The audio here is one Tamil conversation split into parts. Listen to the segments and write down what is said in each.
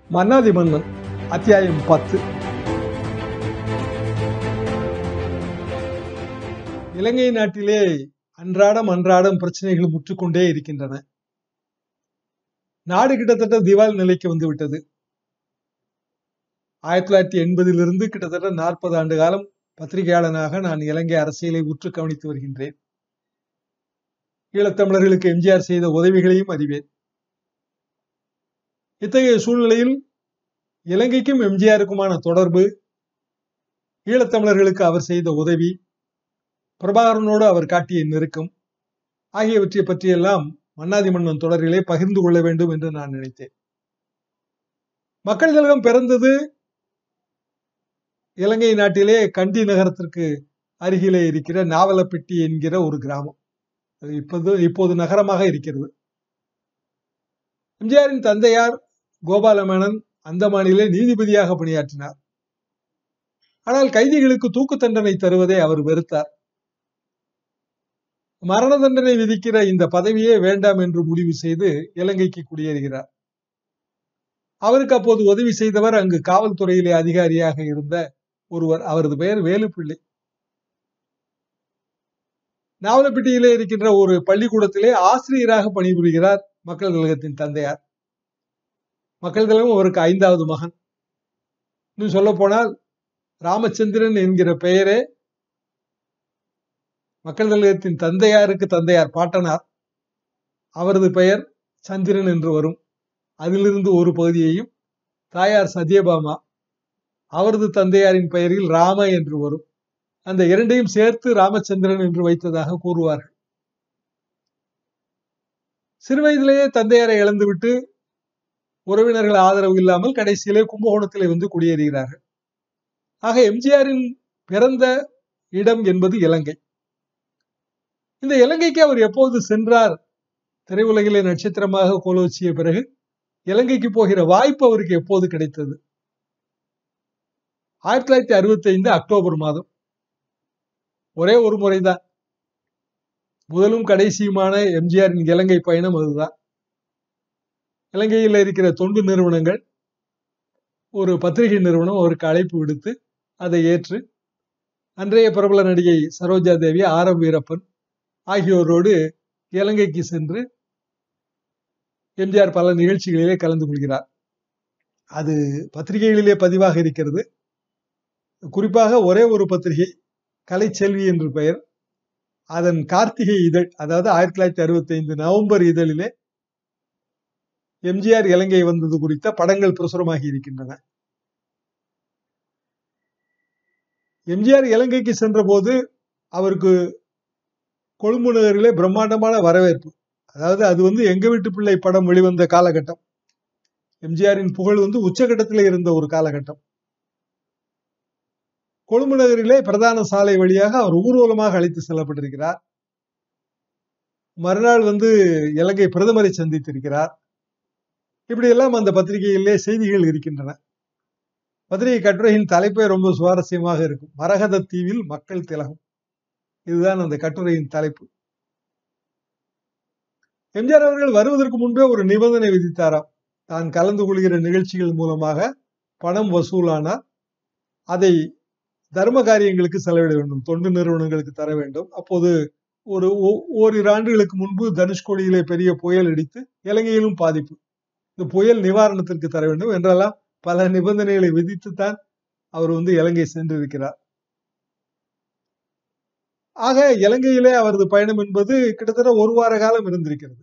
மன்னாதி மன்னன் அத்தியாயம் பத்து இலங்கை நாட்டிலே அன்றாடம் அன்றாடம் பிரச்சனைகள் முற்றுக்கொண்டே இருக்கின்றன நாடு கிட்டத்தட்ட திவால் நிலைக்கு வந்து விட்டது ஆயிரத்தி தொள்ளாயிரத்தி எண்பதிலிருந்து கிட்டத்தட்ட நாற்பது ஆண்டு காலம் பத்திரிகையாளனாக நான் இலங்கை அரசியலை உற்று கவனித்து வருகின்றேன் ஈழத்தமிழர்களுக்கு எம்ஜிஆர் செய்த உதவிகளையும் அறிவேன் இத்தகைய சூழ்நிலையில் இலங்கைக்கும் எம்ஜிஆருக்குமான தொடர்பு ஈழத்தமிழர்களுக்கு அவர் செய்த உதவி பிரபாகரனோடு அவர் காட்டிய நெருக்கம் ஆகியவற்றை பற்றியெல்லாம் மன்னாதி மன்னன் தொடரிலே பகிர்ந்து கொள்ள வேண்டும் என்று நான் நினைத்தேன் மக்கள் திலகம் பிறந்தது இலங்கை நாட்டிலே கண்டி நகரத்திற்கு அருகிலே இருக்கிற நாவலப்பட்டி என்கிற ஒரு கிராமம் அது இப்போது இப்போது நகரமாக இருக்கிறது எம்ஜிஆரின் தந்தையார் கோபாலமேனன் அந்தமானிலே நீதிபதியாக பணியாற்றினார் ஆனால் கைதிகளுக்கு தூக்கு தண்டனை தருவதை அவர் வெறுத்தார் மரண தண்டனை விதிக்கிற இந்த பதவியே வேண்டாம் என்று முடிவு செய்து இலங்கைக்கு குடியேறுகிறார் அவருக்கு அப்போது உதவி செய்தவர் அங்கு காவல்துறையிலே அதிகாரியாக இருந்த ஒருவர் அவரது பெயர் வேலுப்பிள்ளை நாவலப்பட்டியிலே இருக்கின்ற ஒரு பள்ளிக்கூடத்திலே ஆசிரியராக பணிபுரிகிறார் மக்கள் கழகத்தின் தந்தையார் மக்கள் கழகம் அவருக்கு ஐந்தாவது மகன் இன்னும் சொல்ல போனால் ராமச்சந்திரன் என்கிற பெயரே மக்கள் கழகத்தின் தந்தையாருக்கு தந்தையார் பாட்டனார் அவரது பெயர் சந்திரன் என்று வரும் அதிலிருந்து ஒரு பகுதியையும் தாயார் சத்யபாமா அவரது தந்தையாரின் பெயரில் ராம என்று வரும் அந்த இரண்டையும் சேர்த்து ராமச்சந்திரன் என்று வைத்ததாக கூறுவார்கள் சிறு வயதிலேயே தந்தையாரை இழந்துவிட்டு உறவினர்கள் ஆதரவு இல்லாமல் கடைசியிலே கும்பகோணத்திலே வந்து குடியேறுகிறார்கள் ஆக எம்ஜிஆரின் பிறந்த இடம் என்பது இலங்கை இந்த இலங்கைக்கு அவர் எப்போது சென்றார் திரையுலகிலே நட்சத்திரமாக கோலோச்சிய பிறகு இலங்கைக்கு போகிற வாய்ப்பு அவருக்கு எப்போது கிடைத்தது ஆயிரத்தி தொள்ளாயிரத்தி அறுபத்தி ஐந்து அக்டோபர் மாதம் ஒரே ஒரு முறைதான் முதலும் கடைசியுமான எம்ஜிஆரின் இலங்கை பயணம் அதுதான் இலங்கையில் இருக்கிற தொண்டு நிறுவனங்கள் ஒரு பத்திரிகை நிறுவனம் அவருக்கு அழைப்பு விடுத்து அதை ஏற்று அன்றைய பிரபல நடிகை சரோஜா தேவி ஆர் எம் வீரப்பன் ஆகியோரோடு இலங்கைக்கு சென்று எம்ஜிஆர் பல நிகழ்ச்சிகளிலே கலந்து கொள்கிறார் அது பத்திரிகைகளிலே பதிவாக இருக்கிறது குறிப்பாக ஒரே ஒரு பத்திரிகை கலைச்செல்வி என்று பெயர் அதன் கார்த்திகை இதழ் அதாவது ஆயிரத்தி தொள்ளாயிரத்தி அறுபத்தி ஐந்து நவம்பர் இதழிலே எம்ஜிஆர் இலங்கை வந்தது குறித்த படங்கள் பிரசுரமாகி இருக்கின்றன எம்ஜிஆர் இலங்கைக்கு சென்ற போது அவருக்கு கொழும்பு நகரிலே பிரம்மாண்டமான வரவேற்பு அதாவது அது வந்து எங்க வீட்டு பிள்ளை படம் வெளிவந்த காலகட்டம் எம்ஜிஆரின் புகழ் வந்து உச்சகட்டத்தில் இருந்த ஒரு காலகட்டம் கொழும்பு நகரிலே பிரதான சாலை வழியாக அவர் ஊர்வலமாக அழைத்து செல்லப்பட்டிருக்கிறார் மறுநாள் வந்து இலங்கை பிரதமரை சந்தித்திருக்கிறார் இப்படியெல்லாம் அந்த பத்திரிகையிலே செய்திகள் இருக்கின்றன பத்திரிகை கட்டுரையின் தலைப்பே ரொம்ப சுவாரஸ்யமாக இருக்கும் மரகத தீவில் மக்கள் திலகம் இதுதான் அந்த கட்டுரையின் தலைப்பு எம்ஜிஆர் அவர்கள் வருவதற்கு முன்பே ஒரு நிபந்தனை விதித்தாராம் தான் கலந்து கொள்கிற நிகழ்ச்சிகள் மூலமாக பணம் வசூலானால் அதை தர்ம காரியங்களுக்கு செலவிட வேண்டும் தொண்டு நிறுவனங்களுக்கு தர வேண்டும் அப்போது ஒரு ஓரிரு ஆண்டுகளுக்கு முன்பு தனுஷ்கோடியிலே பெரிய புயல் அடித்து இலங்கையிலும் பாதிப்பு இந்த புயல் நிவாரணத்திற்கு தர வேண்டும் என்றெல்லாம் பல நிபந்தனைகளை விதித்துத்தான் அவர் வந்து இலங்கை சென்றிருக்கிறார் ஆக இலங்கையிலே அவரது பயணம் என்பது கிட்டத்தட்ட ஒரு வார காலம் இருந்திருக்கிறது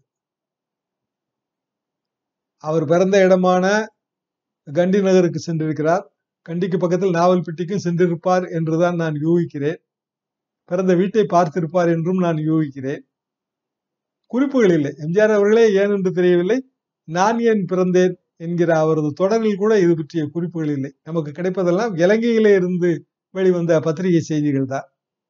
அவர் பிறந்த இடமான கண்டி நகருக்கு சென்றிருக்கிறார் கண்டிக்கு பக்கத்தில் நாவல்பட்டிக்கும் சென்றிருப்பார் என்றுதான் நான் யூகிக்கிறேன் பிறந்த வீட்டை பார்த்திருப்பார் என்றும் நான் யூகிக்கிறேன் குறிப்புகள் இல்லை எம்ஜிஆர் அவர்களே ஏன் என்று தெரியவில்லை நான் ஏன் பிறந்தேன் என்கிற அவரது தொடரில் கூட இது பற்றிய குறிப்புகள் இல்லை நமக்கு கிடைப்பதெல்லாம் இலங்கையிலே இருந்து வெளிவந்த பத்திரிகை செய்திகள் தான்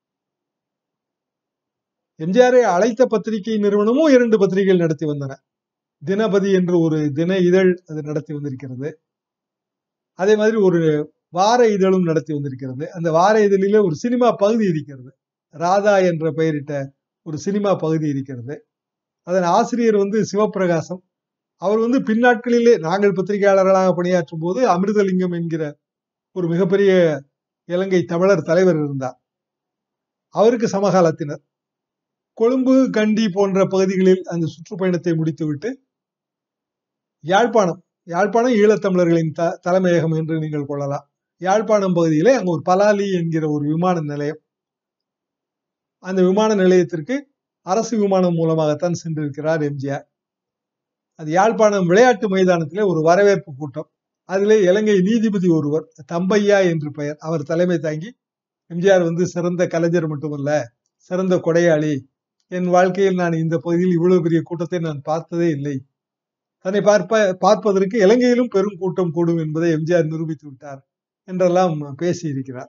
எம்ஜிஆரை அழைத்த பத்திரிகை நிறுவனமும் இரண்டு பத்திரிகைகள் நடத்தி வந்தன தினபதி என்று ஒரு தின இதழ் அது நடத்தி வந்திருக்கிறது அதே மாதிரி ஒரு வார இதழும் நடத்தி வந்திருக்கிறது அந்த வார இதழிலே ஒரு சினிமா பகுதி இருக்கிறது ராதா என்ற பெயரிட்ட ஒரு சினிமா பகுதி இருக்கிறது அதன் ஆசிரியர் வந்து சிவப்பிரகாசம் அவர் வந்து பின்னாட்களிலே நாங்கள் பத்திரிகையாளர்களாக பணியாற்றும் போது அமிர்தலிங்கம் என்கிற ஒரு மிகப்பெரிய இலங்கை தமிழர் தலைவர் இருந்தார் அவருக்கு சமகாலத்தினர் கொழும்பு கண்டி போன்ற பகுதிகளில் அந்த சுற்றுப்பயணத்தை முடித்துவிட்டு யாழ்ப்பாணம் யாழ்ப்பாணம் ஈழத்தமிழர்களின் த தலைமையகம் என்று நீங்கள் கொள்ளலாம் யாழ்ப்பாணம் பகுதியிலே அங்கு ஒரு பலாலி என்கிற ஒரு விமான நிலையம் அந்த விமான நிலையத்திற்கு அரசு விமானம் மூலமாகத்தான் சென்றிருக்கிறார் எம்ஜிஆர் அது யாழ்ப்பாணம் விளையாட்டு மைதானத்திலே ஒரு வரவேற்பு கூட்டம் அதிலே இலங்கை நீதிபதி ஒருவர் தம்பையா என்று பெயர் அவர் தலைமை தாங்கி எம்ஜிஆர் வந்து சிறந்த கலைஞர் மட்டுமல்ல சிறந்த கொடையாளி என் வாழ்க்கையில் நான் இந்த பகுதியில் இவ்வளவு பெரிய கூட்டத்தை நான் பார்த்ததே இல்லை தன்னை பார்ப்ப பார்ப்பதற்கு இலங்கையிலும் பெரும் கூட்டம் கூடும் என்பதை எம்ஜிஆர் நிரூபித்து விட்டார் என்றெல்லாம் பேசியிருக்கிறார்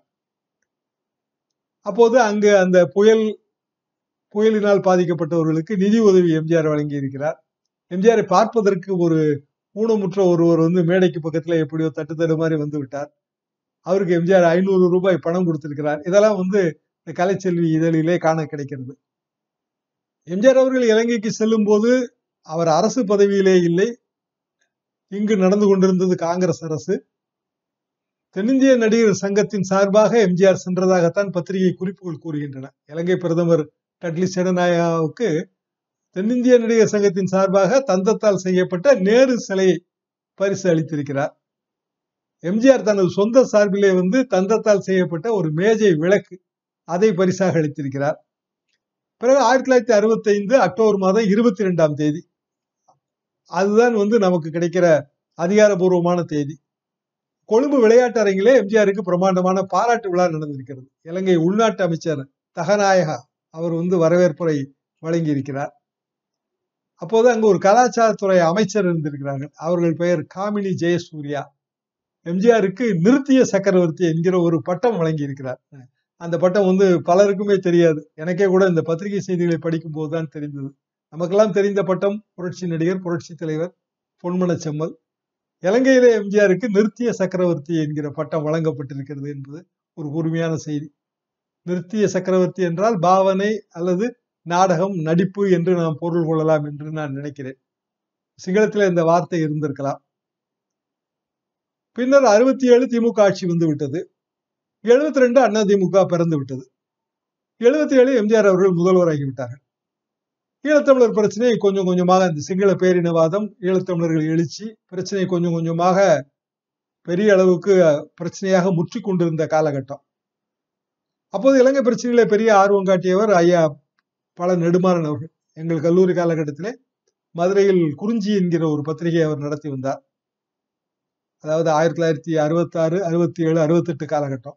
அப்போது அங்கு அந்த புயல் புயலினால் பாதிக்கப்பட்டவர்களுக்கு நிதி உதவி எம்ஜிஆர் வழங்கி இருக்கிறார் எம்ஜிஆரை பார்ப்பதற்கு ஒரு ஊனமுற்ற ஒருவர் வந்து மேடைக்கு பக்கத்துல எப்படியோ தட்டு தடு மாதிரி வந்து விட்டார் அவருக்கு எம்ஜிஆர் ஐநூறு ரூபாய் பணம் கொடுத்திருக்கிறார் இதெல்லாம் வந்து இந்த கலைச்செல்வி இதழிலே காண கிடைக்கிறது எம்ஜிஆர் அவர்கள் இலங்கைக்கு செல்லும் போது அவர் அரசு பதவியிலே இல்லை இங்கு நடந்து கொண்டிருந்தது காங்கிரஸ் அரசு தென்னிந்திய நடிகர் சங்கத்தின் சார்பாக எம்ஜிஆர் சென்றதாகத்தான் பத்திரிகை குறிப்புகள் கூறுகின்றன இலங்கை பிரதமர் டட்லி செடநாயாவுக்கு தென்னிந்திய நடிகர் சங்கத்தின் சார்பாக தந்தத்தால் செய்யப்பட்ட நேரு சிலையை பரிசு அளித்திருக்கிறார் எம்ஜிஆர் தனது சொந்த சார்பிலே வந்து தந்தத்தால் செய்யப்பட்ட ஒரு மேஜை விளக்கு அதை பரிசாக அளித்திருக்கிறார் பிறகு ஆயிரத்தி தொள்ளாயிரத்தி அறுபத்தி ஐந்து அக்டோபர் மாதம் இருபத்தி ரெண்டாம் தேதி அதுதான் வந்து நமக்கு கிடைக்கிற அதிகாரபூர்வமான தேதி கொழும்பு விளையாட்டு அரங்கிலே எம்ஜிஆருக்கு பிரமாண்டமான பாராட்டு விழா நடந்திருக்கிறது இலங்கை உள்நாட்டு அமைச்சர் தகநாயகா அவர் வந்து வரவேற்புரை வழங்கி இருக்கிறார் அப்போது அங்கு ஒரு கலாச்சாரத்துறை அமைச்சர் இருந்திருக்கிறார்கள் அவர்கள் பெயர் காமினி ஜெயசூர்யா எம்ஜிஆருக்கு நிறுத்திய சக்கரவர்த்தி என்கிற ஒரு பட்டம் வழங்கி இருக்கிறார் அந்த பட்டம் வந்து பலருக்குமே தெரியாது எனக்கே கூட இந்த பத்திரிகை செய்திகளை படிக்கும் போதுதான் தெரிந்தது நமக்கெல்லாம் தெரிந்த பட்டம் புரட்சி நடிகர் புரட்சி தலைவர் பொன்மன செம்மல் இலங்கையிலே எம்ஜிஆருக்கு நிறுத்திய சக்கரவர்த்தி என்கிற பட்டம் வழங்கப்பட்டிருக்கிறது என்பது ஒரு உரிமையான செய்தி நிறுத்திய சக்கரவர்த்தி என்றால் பாவனை அல்லது நாடகம் நடிப்பு என்று நாம் பொருள் கொள்ளலாம் என்று நான் நினைக்கிறேன் சிங்களத்தில் இந்த வார்த்தை இருந்திருக்கலாம் பின்னர் அறுபத்தி ஏழு திமுக ஆட்சி வந்து விட்டது எழுபத்தி ரெண்டு அண்ணா திமுக பிறந்து விட்டது எழுபத்தி ஏழு எம்ஜிஆர் அவர்கள் முதல்வராகி விட்டார்கள் ஈழத்தமிழர் பிரச்சனை கொஞ்சம் கொஞ்சமாக இந்த சிங்கள பேரினவாதம் ஈழத்தமிழர்கள் எழுச்சி பிரச்சனை கொஞ்சம் கொஞ்சமாக பெரிய அளவுக்கு பிரச்சனையாக முற்றி கொண்டிருந்த காலகட்டம் அப்போது இலங்கை பிரச்சனையில பெரிய ஆர்வம் காட்டியவர் ஐயா பல நெடுமாறன் அவர்கள் எங்கள் கல்லூரி காலகட்டத்திலே மதுரையில் குறிஞ்சி என்கிற ஒரு பத்திரிகை அவர் நடத்தி வந்தார் அதாவது ஆயிரத்தி தொள்ளாயிரத்தி அறுபத்தி ஆறு அறுபத்தி ஏழு அறுபத்தி எட்டு காலகட்டம்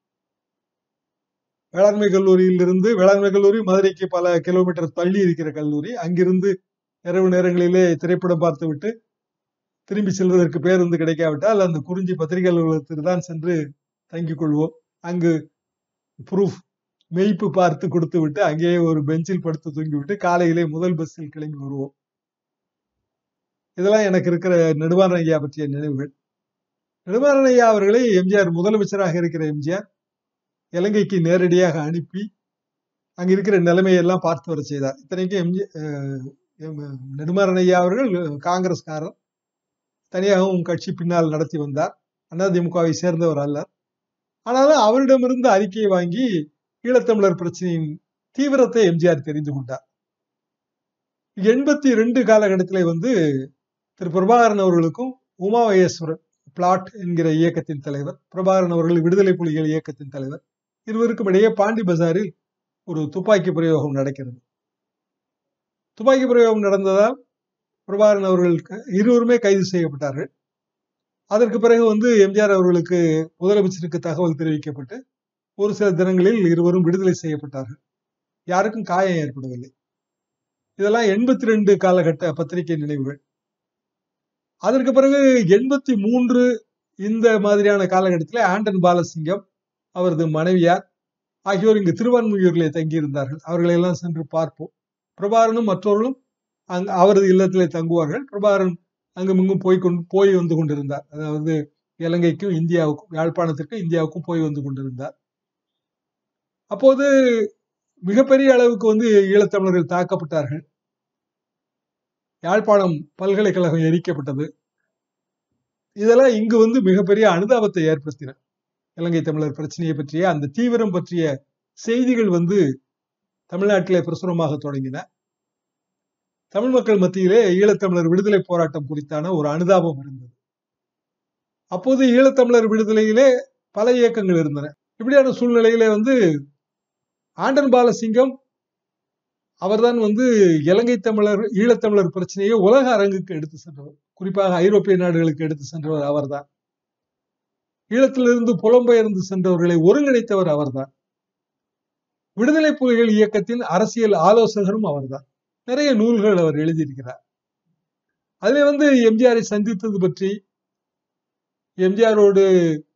வேளாண்மை கல்லூரியிலிருந்து வேளாண்மை கல்லூரி மதுரைக்கு பல கிலோமீட்டர் தள்ளி இருக்கிற கல்லூரி அங்கிருந்து இரவு நேரங்களிலே திரைப்படம் பார்த்து விட்டு திரும்பி செல்வதற்கு பேருந்து கிடைக்காவிட்டால் அந்த குறிஞ்சி பத்திரிகை அலுவலகத்திற்கு தான் சென்று தங்கிக் கொள்வோம் அங்கு ப்ரூஃப் மெய்ப்பு பார்த்து கொடுத்து விட்டு அங்கேயே ஒரு பெஞ்சில் படுத்து தூங்கிவிட்டு காலையிலே முதல் பஸ்ஸில் கிளம்பி வருவோம் இதெல்லாம் எனக்கு இருக்கிற நெடுவாரன் ஐயா பற்றிய நினைவுகள் நெடுவாரன் ஐயா அவர்களை எம்ஜிஆர் முதலமைச்சராக இருக்கிற எம்ஜிஆர் இலங்கைக்கு நேரடியாக அனுப்பி அங்க இருக்கிற நிலைமையெல்லாம் பார்த்து வர செய்தார் இத்தனைக்கும் எம்ஜி நெடுமாறன் ஐயா அவர்கள் காங்கிரஸ்காரர் தனியாகவும் கட்சி பின்னால் நடத்தி வந்தார் அதிமுகவை சேர்ந்தவர் அல்ல ஆனாலும் அவரிடமிருந்து அறிக்கையை வாங்கி ஈழத்தமிழர் பிரச்சனையின் தீவிரத்தை எம்ஜிஆர் தெரிந்து கொண்டார் எண்பத்தி ரெண்டு காலகட்டத்திலே வந்து திரு பிரபாகரன் அவர்களுக்கும் உமா மகேஸ்வரன் பிளாட் என்கிற இயக்கத்தின் தலைவர் பிரபாகரன் அவர்கள் விடுதலை புலிகள் இயக்கத்தின் தலைவர் இருவருக்கும் இடையே பாண்டி பஜாரில் ஒரு துப்பாக்கி பிரயோகம் நடக்கிறது துப்பாக்கி பிரயோகம் நடந்ததால் பிரபாகரன் அவர்கள் இருவருமே கைது செய்யப்பட்டார்கள் அதற்கு பிறகு வந்து எம்ஜிஆர் அவர்களுக்கு முதலமைச்சருக்கு தகவல் தெரிவிக்கப்பட்டு ஒரு சில தினங்களில் இருவரும் விடுதலை செய்யப்பட்டார்கள் யாருக்கும் காயம் ஏற்படவில்லை இதெல்லாம் எண்பத்தி ரெண்டு காலகட்ட பத்திரிகை நினைவுகள் அதற்கு பிறகு எண்பத்தி மூன்று இந்த மாதிரியான காலகட்டத்தில் ஆண்டன் பாலசிங்கம் அவரது மனைவியார் ஆகியோர் இங்கு திருவான்மையூரிலே தங்கியிருந்தார்கள் அவர்களை எல்லாம் சென்று பார்ப்போம் பிரபாரனும் மற்றவர்களும் அங்கு அவரது இல்லத்திலே தங்குவார்கள் பிரபாகரன் அங்கும் இங்கும் போய் கொண்டு போய் வந்து கொண்டிருந்தார் அதாவது இலங்கைக்கும் இந்தியாவுக்கும் யாழ்ப்பாணத்திற்கும் இந்தியாவுக்கும் போய் வந்து கொண்டிருந்தார் அப்போது மிகப்பெரிய அளவுக்கு வந்து ஈழத்தமிழர்கள் தாக்கப்பட்டார்கள் யாழ்ப்பாணம் பல்கலைக்கழகம் எரிக்கப்பட்டது இதெல்லாம் இங்கு வந்து மிகப்பெரிய அனுதாபத்தை ஏற்படுத்தின இலங்கை தமிழர் பிரச்சனையை பற்றிய அந்த தீவிரம் பற்றிய செய்திகள் வந்து தமிழ்நாட்டிலே பிரசுரமாக தொடங்கின தமிழ் மக்கள் மத்தியிலே ஈழத்தமிழர் விடுதலை போராட்டம் குறித்தான ஒரு அனுதாபம் இருந்தது அப்போது ஈழத்தமிழர் விடுதலையிலே பல இயக்கங்கள் இருந்தன இப்படியான சூழ்நிலையிலே வந்து ஆண்டன் பாலசிங்கம் அவர்தான் வந்து இலங்கை தமிழர் ஈழத்தமிழர் பிரச்சனையை உலக அரங்குக்கு எடுத்து சென்றவர் குறிப்பாக ஐரோப்பிய நாடுகளுக்கு எடுத்து சென்றவர் அவர்தான் ஈழத்திலிருந்து புலம்பெயர்ந்து சென்றவர்களை ஒருங்கிணைத்தவர் அவர்தான் விடுதலை புலிகள் இயக்கத்தின் அரசியல் ஆலோசகரும் அவர்தான் நிறைய நூல்கள் அவர் எழுதியிருக்கிறார் அதிலே வந்து எம்ஜிஆரை சந்தித்தது பற்றி எம்ஜிஆரோடு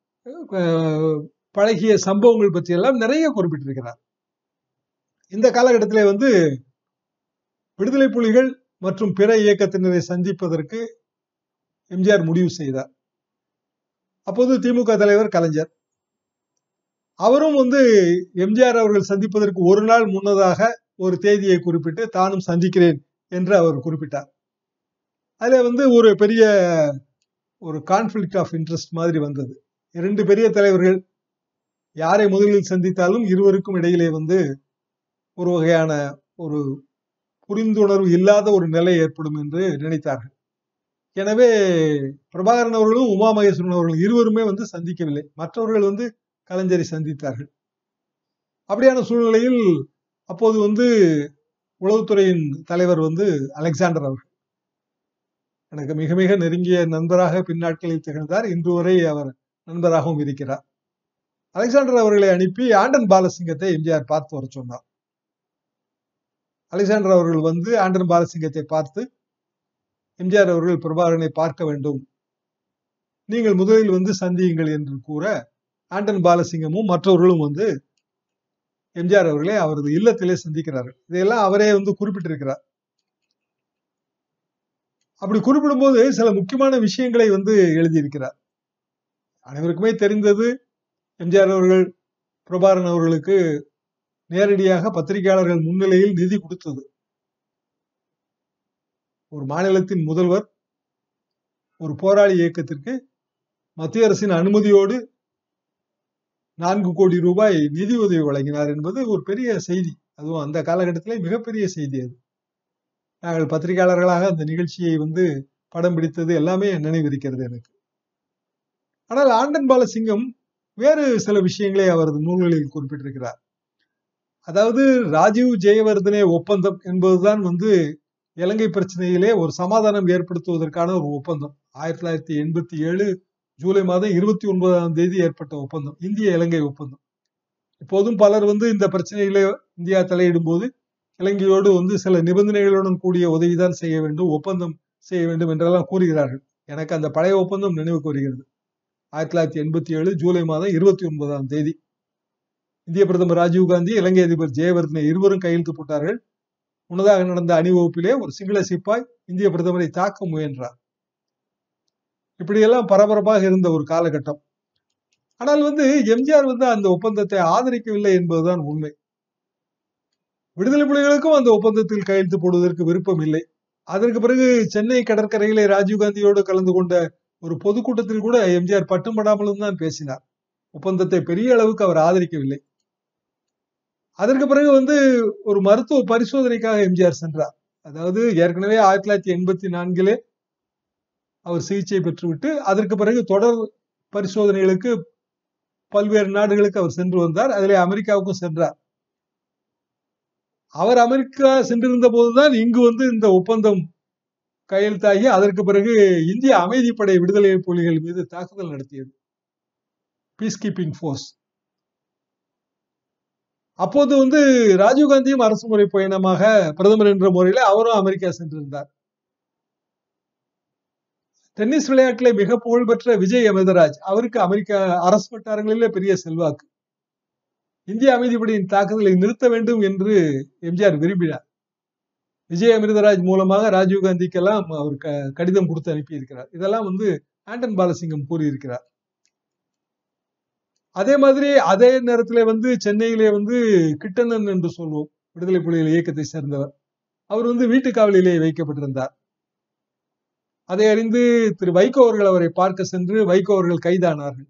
பழகிய சம்பவங்கள் பற்றி எல்லாம் நிறைய குறிப்பிட்டிருக்கிறார் இந்த காலகட்டத்திலே வந்து விடுதலை புலிகள் மற்றும் பிற இயக்கத்தினரை சந்திப்பதற்கு எம்ஜிஆர் முடிவு செய்தார் அப்போது திமுக தலைவர் கலைஞர் அவரும் வந்து எம்ஜிஆர் அவர்கள் சந்திப்பதற்கு ஒரு நாள் முன்னதாக ஒரு தேதியை குறிப்பிட்டு தானும் சந்திக்கிறேன் என்று அவர் குறிப்பிட்டார் அதுல வந்து ஒரு பெரிய ஒரு கான்ஃபிளிக் ஆஃப் இன்ட்ரெஸ்ட் மாதிரி வந்தது இரண்டு பெரிய தலைவர்கள் யாரை முதலில் சந்தித்தாலும் இருவருக்கும் இடையிலே வந்து ஒரு வகையான ஒரு புரிந்துணர்வு இல்லாத ஒரு நிலை ஏற்படும் என்று நினைத்தார்கள் எனவே பிரபாகரன் அவர்களும் உமா மகேஸ்வரன் அவர்களும் இருவருமே வந்து சந்திக்கவில்லை மற்றவர்கள் வந்து கலைஞரை சந்தித்தார்கள் அப்படியான சூழ்நிலையில் அப்போது வந்து உளவுத்துறையின் தலைவர் வந்து அலெக்சாண்டர் அவர்கள் எனக்கு மிக மிக நெருங்கிய நண்பராக பின்னாட்களில் திகழ்ந்தார் இன்று வரை அவர் நண்பராகவும் இருக்கிறார் அலெக்சாண்டர் அவர்களை அனுப்பி ஆண்டன் பாலசிங்கத்தை எம்ஜிஆர் பார்த்து வர சொன்னார் அலெக்சாண்டர் அவர்கள் வந்து ஆண்டன் பாலசிங்கத்தை பார்த்து எம்ஜிஆர் அவர்கள் பிரபாகரனை பார்க்க வேண்டும் நீங்கள் முதலில் வந்து சந்தியுங்கள் என்று கூற ஆண்டன் பாலசிங்கமும் மற்றவர்களும் வந்து எம்ஜிஆர் அவர்களே அவரது இல்லத்திலே சந்திக்கிறார்கள் இதையெல்லாம் அவரே வந்து குறிப்பிட்டிருக்கிறார் அப்படி குறிப்பிடும்போது சில முக்கியமான விஷயங்களை வந்து எழுதியிருக்கிறார் அனைவருக்குமே தெரிந்தது எம்ஜிஆர் அவர்கள் பிரபாகரன் அவர்களுக்கு நேரடியாக பத்திரிகையாளர்கள் முன்னிலையில் நிதி கொடுத்தது ஒரு மாநிலத்தின் முதல்வர் ஒரு போராளி இயக்கத்திற்கு மத்திய அரசின் அனுமதியோடு நான்கு கோடி ரூபாய் நிதி உதவி வழங்கினார் என்பது ஒரு பெரிய செய்தி அதுவும் அந்த காலகட்டத்திலே மிகப்பெரிய செய்தி அது நாங்கள் பத்திரிகையாளர்களாக அந்த நிகழ்ச்சியை வந்து படம் பிடித்தது எல்லாமே நினைவிருக்கிறது எனக்கு ஆனால் ஆண்டன் பாலசிங்கம் வேறு சில விஷயங்களை அவரது நூல்களில் குறிப்பிட்டிருக்கிறார் அதாவது ராஜீவ் ஜெயவர்தனே ஒப்பந்தம் என்பதுதான் வந்து இலங்கை பிரச்சனையிலே ஒரு சமாதானம் ஏற்படுத்துவதற்கான ஒரு ஒப்பந்தம் ஆயிரத்தி தொள்ளாயிரத்தி எண்பத்தி ஏழு ஜூலை மாதம் இருபத்தி ஒன்பதாம் தேதி ஏற்பட்ட ஒப்பந்தம் இந்திய இலங்கை ஒப்பந்தம் இப்போதும் பலர் வந்து இந்த பிரச்சனைகளை இந்தியா தலையிடும் போது இலங்கையோடு வந்து சில நிபந்தனைகளுடன் கூடிய உதவிதான் செய்ய வேண்டும் ஒப்பந்தம் செய்ய வேண்டும் என்றெல்லாம் கூறுகிறார்கள் எனக்கு அந்த பழைய ஒப்பந்தம் நினைவுக்கு வருகிறது ஆயிரத்தி தொள்ளாயிரத்தி எண்பத்தி ஏழு ஜூலை மாதம் இருபத்தி ஒன்பதாம் தேதி இந்திய பிரதமர் ராஜீவ்காந்தி இலங்கை அதிபர் ஜெயவர்தனை இருவரும் கையெழுத்து போட்டார்கள் முன்னதாக நடந்த அணிவகுப்பிலே ஒரு சிங்கள சிப்பாய் இந்திய பிரதமரை தாக்க முயன்றார் இப்படியெல்லாம் பரபரப்பாக இருந்த ஒரு காலகட்டம் ஆனால் வந்து எம்ஜிஆர் வந்து அந்த ஒப்பந்தத்தை ஆதரிக்கவில்லை என்பதுதான் உண்மை விடுதலை புலிகளுக்கும் அந்த ஒப்பந்தத்தில் கையெழுத்து போடுவதற்கு விருப்பம் இல்லை அதற்கு பிறகு சென்னை கடற்கரையிலே ராஜீவ்காந்தியோடு கலந்து கொண்ட ஒரு பொதுக்கூட்டத்தில் கூட எம்ஜிஆர் பட்டும்படாமலும் தான் பேசினார் ஒப்பந்தத்தை பெரிய அளவுக்கு அவர் ஆதரிக்கவில்லை அதற்கு பிறகு வந்து ஒரு மருத்துவ பரிசோதனைக்காக எம்ஜிஆர் சென்றார் அதாவது ஏற்கனவே ஆயிரத்தி தொள்ளாயிரத்தி எண்பத்தி நான்கிலே அவர் சிகிச்சை பெற்றுவிட்டு அதற்கு பிறகு தொடர் பரிசோதனைகளுக்கு பல்வேறு நாடுகளுக்கு அவர் சென்று வந்தார் அதிலே அமெரிக்காவுக்கும் சென்றார் அவர் அமெரிக்கா சென்றிருந்த போதுதான் இங்கு வந்து இந்த ஒப்பந்தம் கையெழுத்தாகி அதற்கு பிறகு இந்திய அமைதிப்படை விடுதலை புலிகள் மீது தாக்குதல் நடத்தியது பீஸ் கீப்பிங் போர்ஸ் அப்போது வந்து ராஜீவ்காந்தியும் அரசு முறை பயணமாக பிரதமர் என்ற முறையில அவரும் அமெரிக்கா சென்றிருந்தார் டென்னிஸ் விளையாட்டிலே மிக புகழ்பெற்ற விஜய் அமிர்தராஜ் அவருக்கு அமெரிக்கா அரசு வட்டாரங்களிலே பெரிய செல்வாக்கு இந்திய அமைதிப்படையின் தாக்குதலை நிறுத்த வேண்டும் என்று எம்ஜிஆர் விரும்பினார் விஜய் அமிர்தராஜ் மூலமாக ராஜீவ்காந்திக்கெல்லாம் அவர் கடிதம் கொடுத்து அனுப்பியிருக்கிறார் இதெல்லாம் வந்து ஆண்டன் பாலசிங்கம் கூறியிருக்கிறார் அதே மாதிரி அதே நேரத்தில் வந்து சென்னையிலே வந்து கிட்டணன் என்று சொல்வோம் விடுதலை புலிகள் இயக்கத்தை சேர்ந்தவர் அவர் வந்து வீட்டு காவலிலே வைக்கப்பட்டிருந்தார் அதை அறிந்து திரு வைகோ அவர்கள் அவரை பார்க்க சென்று வைகோ அவர்கள் கைதானார்கள்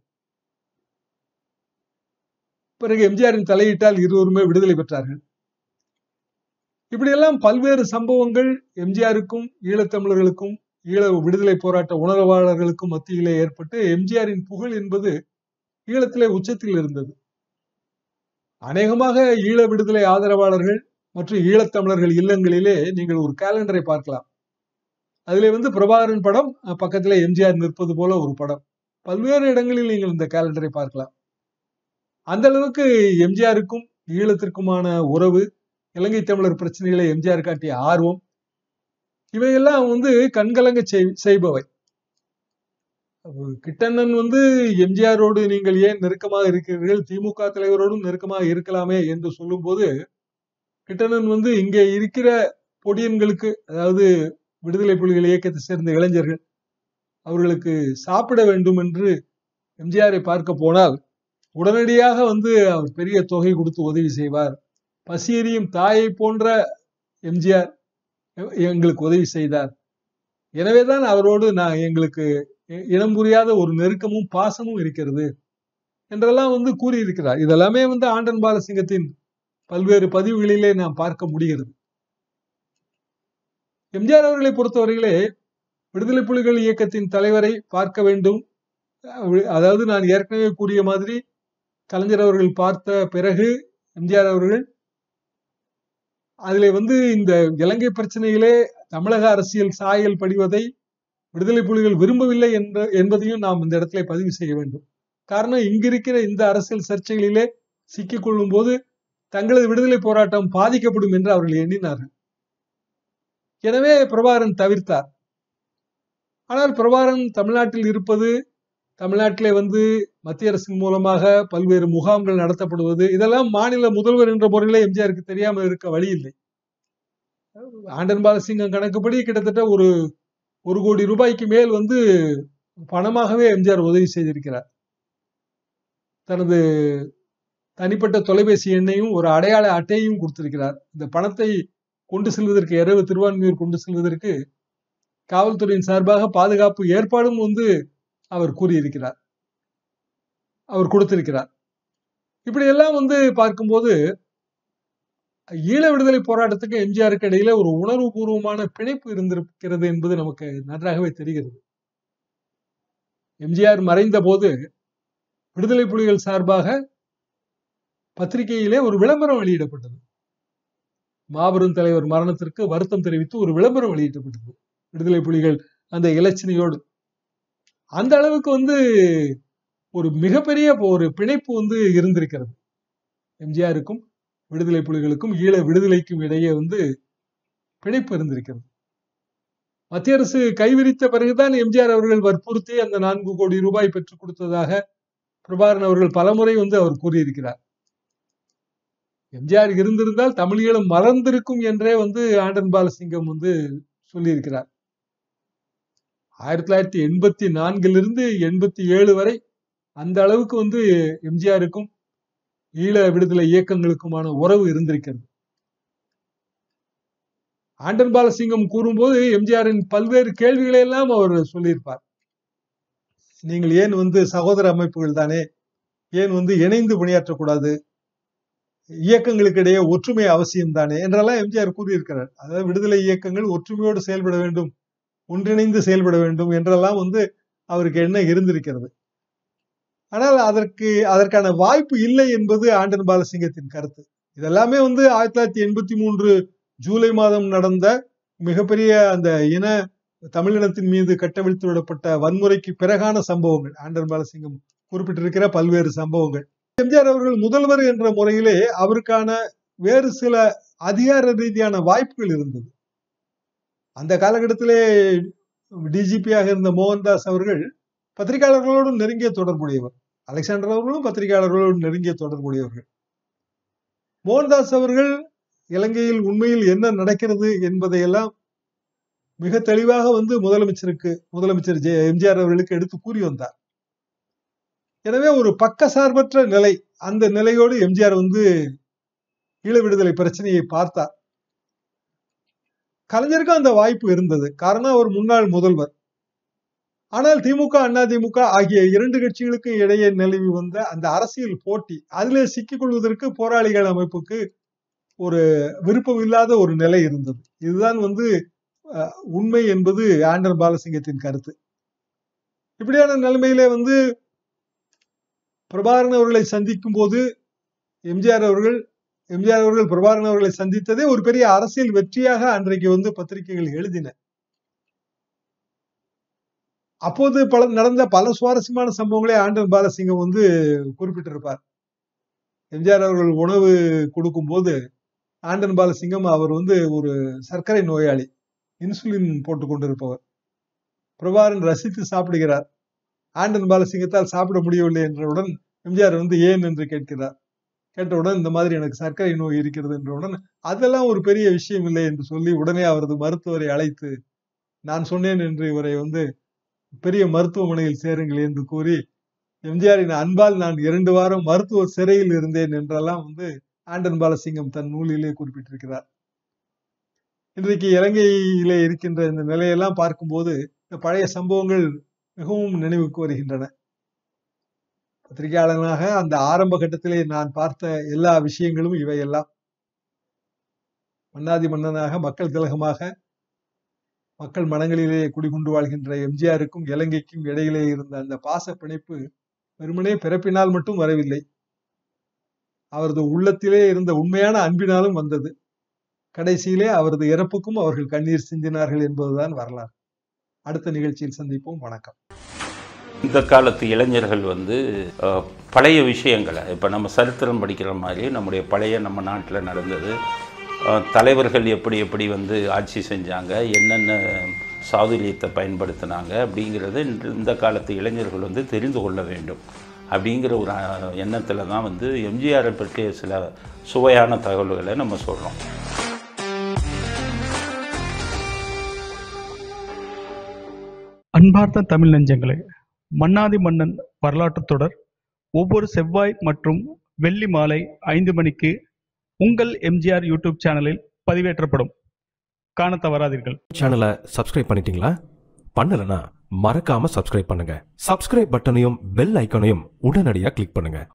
பிறகு எம்ஜிஆரின் தலையிட்டால் இருவருமே விடுதலை பெற்றார்கள் இப்படியெல்லாம் பல்வேறு சம்பவங்கள் எம்ஜிஆருக்கும் ஈழத்தமிழர்களுக்கும் ஈழ விடுதலை போராட்ட உணர்வாளர்களுக்கும் மத்தியிலே ஏற்பட்டு எம்ஜிஆரின் புகழ் என்பது ஈழத்திலே உச்சத்தில் இருந்தது அநேகமாக ஈழ விடுதலை ஆதரவாளர்கள் மற்றும் ஈழத்தமிழர்கள் இல்லங்களிலே நீங்கள் ஒரு கேலண்டரை பார்க்கலாம் அதிலே வந்து பிரபாகரன் படம் பக்கத்திலே எம்ஜிஆர் நிற்பது போல ஒரு படம் பல்வேறு இடங்களில் நீங்கள் இந்த கேலண்டரை பார்க்கலாம் அந்த அளவுக்கு எம்ஜிஆருக்கும் ஈழத்திற்குமான உறவு இலங்கை தமிழர் பிரச்சனைகளை எம்ஜிஆர் காட்டிய ஆர்வம் இவையெல்லாம் வந்து கண்கலங்க செய்பவை கிட்டண்ணன் வந்து எம்ஜிஆரோடு நீங்கள் ஏன் நெருக்கமாக இருக்கிறீர்கள் திமுக தலைவரோடும் நெருக்கமாக இருக்கலாமே என்று சொல்லும் போது கிட்டண்ணன் வந்து இங்கே இருக்கிற பொடியன்களுக்கு அதாவது விடுதலை புலிகள் இயக்கத்தை சேர்ந்த இளைஞர்கள் அவர்களுக்கு சாப்பிட வேண்டும் என்று எம்ஜிஆரை பார்க்க போனால் உடனடியாக வந்து அவர் பெரிய தொகை கொடுத்து உதவி செய்வார் பசியறியும் தாயை போன்ற எம்ஜிஆர் எங்களுக்கு உதவி செய்தார் எனவேதான் அவரோடு நான் எங்களுக்கு இனம் புரியாத ஒரு நெருக்கமும் பாசமும் இருக்கிறது என்றெல்லாம் வந்து கூறியிருக்கிறார் இதெல்லாமே வந்து ஆண்டன் பாலசிங்கத்தின் பல்வேறு பதிவுகளிலே நாம் பார்க்க முடிகிறது எம்ஜிஆர் அவர்களை பொறுத்தவரையிலே விடுதலை புலிகள் இயக்கத்தின் தலைவரை பார்க்க வேண்டும் அதாவது நான் ஏற்கனவே கூறிய மாதிரி கலைஞர் அவர்கள் பார்த்த பிறகு எம்ஜிஆர் அவர்கள் அதுல வந்து இந்த இலங்கை பிரச்சனையிலே தமிழக அரசியல் சாயல் படிவதை விடுதலை புலிகள் விரும்பவில்லை என்ற என்பதையும் நாம் இந்த இடத்துல பதிவு செய்ய வேண்டும் காரணம் இங்கிருக்கிற இந்த அரசியல் சர்ச்சைகளிலே சிக்கிக் கொள்ளும் போது தங்களது விடுதலை போராட்டம் பாதிக்கப்படும் என்று அவர்கள் எண்ணினார்கள் எனவே பிரபாகரன் தவிர்த்தார் ஆனால் பிரபாகரன் தமிழ்நாட்டில் இருப்பது தமிழ்நாட்டிலே வந்து மத்திய அரசின் மூலமாக பல்வேறு முகாம்கள் நடத்தப்படுவது இதெல்லாம் மாநில முதல்வர் என்ற முறையில எம்ஜிஆருக்கு தெரியாமல் இருக்க வழி இல்லை ஆண்டன் பாலசிங்கம் கணக்குப்படி கிட்டத்தட்ட ஒரு ஒரு கோடி ரூபாய்க்கு மேல் வந்து பணமாகவே எம்ஜிஆர் உதவி செய்திருக்கிறார் தனது தனிப்பட்ட தொலைபேசி எண்ணையும் ஒரு அடையாள அட்டையும் கொடுத்திருக்கிறார் இந்த பணத்தை கொண்டு செல்வதற்கு இரவு திருவான்மையூர் கொண்டு செல்வதற்கு காவல்துறையின் சார்பாக பாதுகாப்பு ஏற்பாடும் வந்து அவர் கூறியிருக்கிறார் அவர் கொடுத்திருக்கிறார் இப்படி எல்லாம் வந்து பார்க்கும்போது ஈழ விடுதலை போராட்டத்துக்கு எம்ஜிஆருக்கு இடையில ஒரு உணர்வு பூர்வமான பிணைப்பு இருந்திருக்கிறது என்பது நமக்கு நன்றாகவே தெரிகிறது எம்ஜிஆர் மறைந்த போது விடுதலை புலிகள் சார்பாக பத்திரிகையிலே ஒரு விளம்பரம் வெளியிடப்பட்டது மாபெரும் தலைவர் மரணத்திற்கு வருத்தம் தெரிவித்து ஒரு விளம்பரம் வெளியிடப்பட்டது விடுதலை புலிகள் அந்த இலச்சினையோடு அந்த அளவுக்கு வந்து ஒரு மிகப்பெரிய ஒரு பிணைப்பு வந்து இருந்திருக்கிறது எம்ஜிஆருக்கும் விடுதலை புலிகளுக்கும் ஈழ விடுதலைக்கும் இடையே வந்து பிணைப்பு இருந்திருக்கிறது மத்திய அரசு கைவிரித்த பிறகுதான் எம்ஜிஆர் அவர்கள் வற்புறுத்தி அந்த நான்கு கோடி ரூபாய் பெற்றுக் கொடுத்ததாக பிரபாகரன் அவர்கள் பலமுறை வந்து அவர் கூறியிருக்கிறார் எம்ஜிஆர் இருந்திருந்தால் தமிழீழம் மறந்திருக்கும் என்றே வந்து ஆண்டன் பாலசிங்கம் வந்து சொல்லியிருக்கிறார் ஆயிரத்தி தொள்ளாயிரத்தி எண்பத்தி நான்கிலிருந்து எண்பத்தி ஏழு வரை அந்த அளவுக்கு வந்து எம்ஜிஆருக்கும் ஈழ விடுதலை இயக்கங்களுக்குமான உறவு இருந்திருக்கிறது ஆண்டன் பாலசிங்கம் கூறும்போது எம்ஜிஆரின் பல்வேறு கேள்விகளை எல்லாம் அவர் சொல்லியிருப்பார் நீங்கள் ஏன் வந்து சகோதர அமைப்புகள் தானே ஏன் வந்து இணைந்து பணியாற்றக்கூடாது இயக்கங்களுக்கு இடையே ஒற்றுமை அவசியம் தானே என்றெல்லாம் எம்ஜிஆர் கூறியிருக்கிறார் அதாவது விடுதலை இயக்கங்கள் ஒற்றுமையோடு செயல்பட வேண்டும் ஒன்றிணைந்து செயல்பட வேண்டும் என்றெல்லாம் வந்து அவருக்கு என்ன இருந்திருக்கிறது ஆனால் அதற்கு அதற்கான வாய்ப்பு இல்லை என்பது ஆண்டன் பாலசிங்கத்தின் கருத்து இதெல்லாமே வந்து ஆயிரத்தி தொள்ளாயிரத்தி எண்பத்தி மூன்று ஜூலை மாதம் நடந்த மிகப்பெரிய அந்த இன தமிழினத்தின் மீது கட்டவிழ்த்து விடப்பட்ட வன்முறைக்கு பிறகான சம்பவங்கள் ஆண்டன் பாலசிங்கம் குறிப்பிட்டிருக்கிற பல்வேறு சம்பவங்கள் எம்ஜிஆர் அவர்கள் முதல்வர் என்ற முறையிலே அவருக்கான வேறு சில அதிகார ரீதியான வாய்ப்புகள் இருந்தது அந்த காலகட்டத்திலே டிஜிபியாக இருந்த மோகன்தாஸ் அவர்கள் பத்திரிகையாளர்களோடு நெருங்கிய தொடர்புடையவர் அலெக்சாண்டர் அவர்களும் பத்திரிகையாளர்களோடு நெருங்கிய தொடர்புடையவர்கள் மோகன்தாஸ் அவர்கள் இலங்கையில் உண்மையில் என்ன நடக்கிறது என்பதையெல்லாம் மிக தெளிவாக வந்து முதலமைச்சருக்கு முதலமைச்சர் ஜெ எம்ஜிஆர் அவர்களுக்கு எடுத்து கூறி வந்தார் எனவே ஒரு பக்க சார்பற்ற நிலை அந்த நிலையோடு எம்ஜிஆர் வந்து ஈழ விடுதலை பிரச்சனையை பார்த்தார் கலைஞருக்கும் அந்த வாய்ப்பு இருந்தது காரணம் அவர் முன்னாள் முதல்வர் ஆனால் திமுக அண்ணா திமுக ஆகிய இரண்டு கட்சிகளுக்கும் இடையே நிலவி வந்த அந்த அரசியல் போட்டி அதிலே சிக்கிக் கொள்வதற்கு போராளிகள் அமைப்புக்கு ஒரு விருப்பம் இல்லாத ஒரு நிலை இருந்தது இதுதான் வந்து அஹ், உண்மை என்பது ஆண்டர் பாலசிங்கத்தின் கருத்து இப்படியான நிலைமையிலே வந்து பிரபாகரன் அவர்களை சந்திக்கும் போது எம்ஜிஆர் அவர்கள் எம்ஜிஆர் அவர்கள் பிரபாகரன் அவர்களை சந்தித்ததே ஒரு பெரிய அரசியல் வெற்றியாக அன்றைக்கு வந்து பத்திரிகைகள் எழுதின அப்போது பல நடந்த பல சுவாரஸ்யமான சம்பவங்களை ஆண்டர் பாலசிங்கம் வந்து குறிப்பிட்டிருப்பார் எம்ஜிஆர் அவர்கள் உணவு கொடுக்கும்போது ஆண்டன் பாலசிங்கம் அவர் வந்து ஒரு சர்க்கரை நோயாளி இன்சுலின் போட்டுக் கொண்டிருப்பவர் பிரபாகரன் ரசித்து சாப்பிடுகிறார் ஆண்டன் பாலசிங்கத்தால் சாப்பிட முடியவில்லை என்றவுடன் எம்ஜிஆர் வந்து ஏன் என்று கேட்கிறார் கேட்டவுடன் இந்த மாதிரி எனக்கு சர்க்கரை நோய் இருக்கிறது என்றவுடன் அதெல்லாம் ஒரு பெரிய விஷயம் இல்லை என்று சொல்லி உடனே அவரது மருத்துவரை அழைத்து நான் சொன்னேன் என்று இவரை வந்து பெரிய மருத்துவமனையில் சேருங்கள் என்று கூறி எம்ஜிஆரின் அன்பால் நான் இரண்டு வாரம் மருத்துவ சிறையில் இருந்தேன் என்றெல்லாம் வந்து ஆண்டன் பாலசிங்கம் தன் நூலிலே குறிப்பிட்டிருக்கிறார் இன்றைக்கு இலங்கையிலே இருக்கின்ற இந்த நிலையெல்லாம் பார்க்கும்போது இந்த பழைய சம்பவங்கள் மிகவும் நினைவுக்கு வருகின்றன பத்திரிகையாளனாக அந்த ஆரம்ப கட்டத்திலே நான் பார்த்த எல்லா விஷயங்களும் இவையெல்லாம் மன்னாதி மன்னனாக மக்கள் திலகமாக மக்கள் மனங்களிலே குடிகொண்டு வாழ்கின்ற எம்ஜிஆருக்கும் இலங்கைக்கும் இடையிலே இருந்த அந்த பாச பிணைப்பு வெறுமனே பிறப்பினால் மட்டும் வரவில்லை அவரது உள்ளத்திலே இருந்த உண்மையான அன்பினாலும் வந்தது கடைசியிலே அவரது இறப்புக்கும் அவர்கள் கண்ணீர் சிந்தினார்கள் என்பதுதான் வரலாறு அடுத்த நிகழ்ச்சியில் சந்திப்போம் வணக்கம் இந்த காலத்து இளைஞர்கள் வந்து அஹ், பழைய விஷயங்களை இப்போ நம்ம சரித்திரம் படிக்கிற மாதிரி நம்முடைய பழைய நம்ம நாட்டில் நடந்தது அஹ், தலைவர்கள் எப்படி எப்படி வந்து ஆட்சி செஞ்சாங்க என்னென்ன சாதுரியத்தை பயன்படுத்தினாங்க அப்படிங்கிறத இன்று இந்த காலத்து இளைஞர்கள் வந்து தெரிந்து கொள்ள வேண்டும் அப்படிங்கிற ஒரு எண்ணத்தில் தான் வந்து எம்ஜிஆரை பற்றிய சில சுவையான தகவல்களை நம்ம சொல்கிறோம் அன்பார்ந்த தமிழ் நெஞ்சங்களே மன்னாதி மன்னன் வரலாற்றுத் தொடர் ஒவ்வொரு செவ்வாய் மற்றும் வெள்ளி மாலை ஐந்து மணிக்கு உங்கள் எம்ஜிஆர் யூடியூப் சேனலில் பதிவேற்றப்படும் காணத் தவறாதீர்கள் சேனலை சப்ஸ்கிரைப் பண்ணிட்டீங்களா பண்ணலனா மறக்காம சப்ஸ்கிரைப் பண்ணுங்க சப்ஸ்கிரைப் பட்டனையும் பெல் ஐகானையும் உடனடியாக கிளிக் பண்ணுங்க